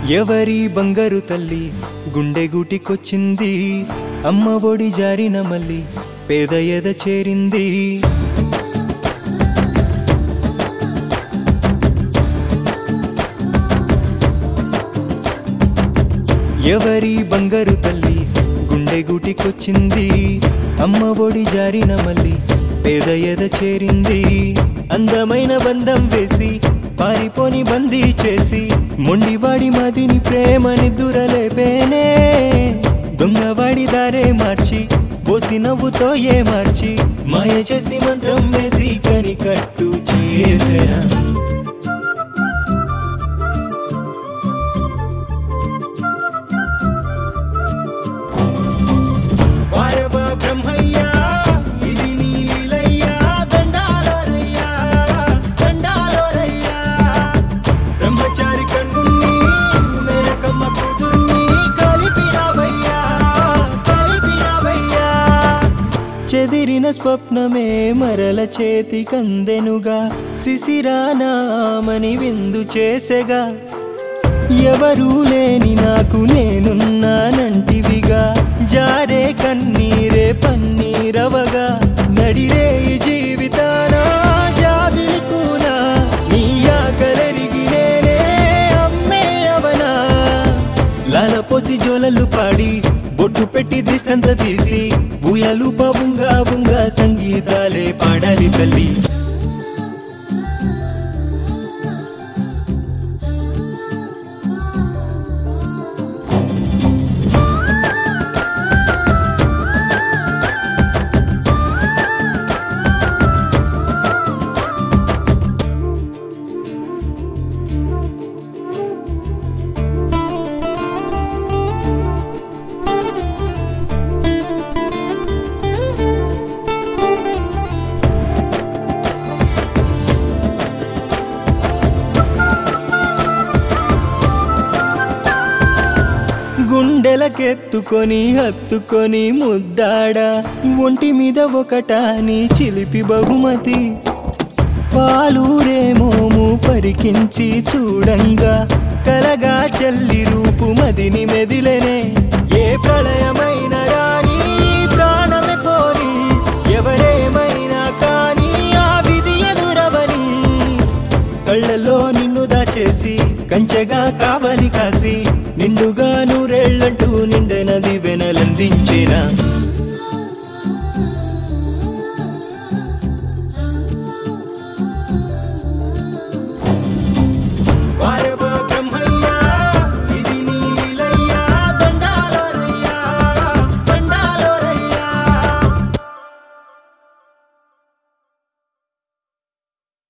ఎవరి బంగారు తల్లి గుండె గూటికొచ్చింది అమ్మ ఒడి జారిన మళ్ళీ పేద ఎద చేరింది ఎవరి బంగారు తల్లి గుండె గూటికొచ్చింది అమ్మ ఒడి జారిన మళ్ళీ పేద ఎద చేరింది అందమైన బంధం వేసి పారిపోని బందీ చేసి మొండివాడి మదిని ప్రేమని దురలేపేనే దొంగవాడి దారే మార్చి పోసి నవ్వుతో ఏ మార్చి మాయ చేసి మంత్రం వేసి కనికట్టు చేసేనా వారవ బ్రహ్మయ్య ఇది నీ లీలయ్యా దండాలోరయ్యా దండాలోరయ్యా బ్రహ్మచారి కన్నుని మేరకమ్మ కూతుర్ని కలిపిరావయ్యా కలిపిరావయ్యా చెదిరిన స్వప్నమే మరల చేతి కందెనుగా శిశిరానామని విందు చేసెగా ఎవరూ లేని నాకు నేనున్నానంటివిగా జారే కన్నీరే పన్నీరవగా నడిరే ఈ జీవితాన జాబిలి కూనా నీ ఆకలరిగి నేనే అమ్మే అవనా లాలపోసి జోలలు పాడి బొట్టు పెట్టి దిష్టంత తీసి బుయలు బుంగా బుంగా సంగీతాలే పాడాలి తల్లి గుండెలకెత్తుకొని హత్తుకొని ముద్దాడా ఒంటి మీద ఒకటాని చిలిపి బహుమతి పాలూరేమోము పరికించి చూడంగా కలగా చెల్లి రూపు మదిని మెదిలెనే ఏ ప్రళయమైన రాని ప్రాణమే పోని ఎవరేమైనా కానీ ఆ విధి ఎదురవని కళ్ళలో నిన్ను దాచేసి కంచెగా కావలి కాసి నిండుగా నూరెళ్ళంటూ నిండెనది వెనల